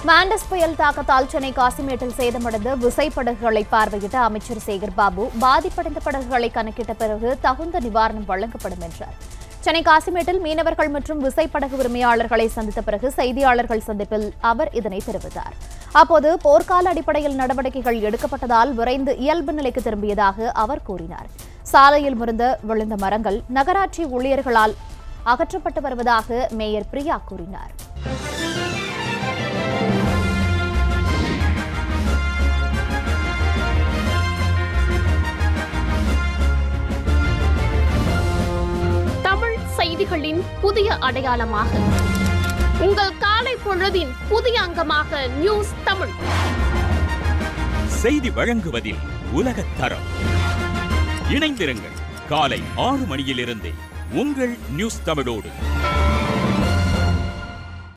Mandous புயல் தாக்கத்தால் சென்னை காசிமேட்டில் சேதமடைந்த விசைப்படகுகளை பார்வையிட்ட அமைச்சர் சேகர் பாபு பாதிப்படைந்த படகுகளை கணக்கிட்ட பிறகு தகுந்த நிவாரணம் வழங்கப்படும் என்றார் சென்னை காசிமேட்டில் மீனவர்கள் மற்றும் விசைப்படகு உரிமையாளர்களை சந்தித்த பிறகு செய்தியாளர்கள் சந்திப்பில் அவர் இதனை தெரிவித்தார் அப்போது போர்க்கால அடிப்படையில் நடவடிக்கைகள் எடுக்கப்பட்டதால் விரைந்து இயல்பு நிலைக்கு திரும்பியதாக அவர் கூறினார் சாலையில் முறிந்த விழுந்த மரங்கள் நகராட்சி ஊழியர்களால் அகற்றப்பட்டு வருவதாக மேயர் பிரியா கூறினார் தமிழ் செய்திகளின் புதிய அடையாளமாக உங்கள் காலை பொழுதின் புதிய அங்கமாக நியூஸ் தமிழ் செய்தி வழங்குவதில் உலகத் தரம் இணைந்திருங்கள் காலை ஆறு மணியிலிருந்தே உங்கள் நியூஸ் தமிழோடு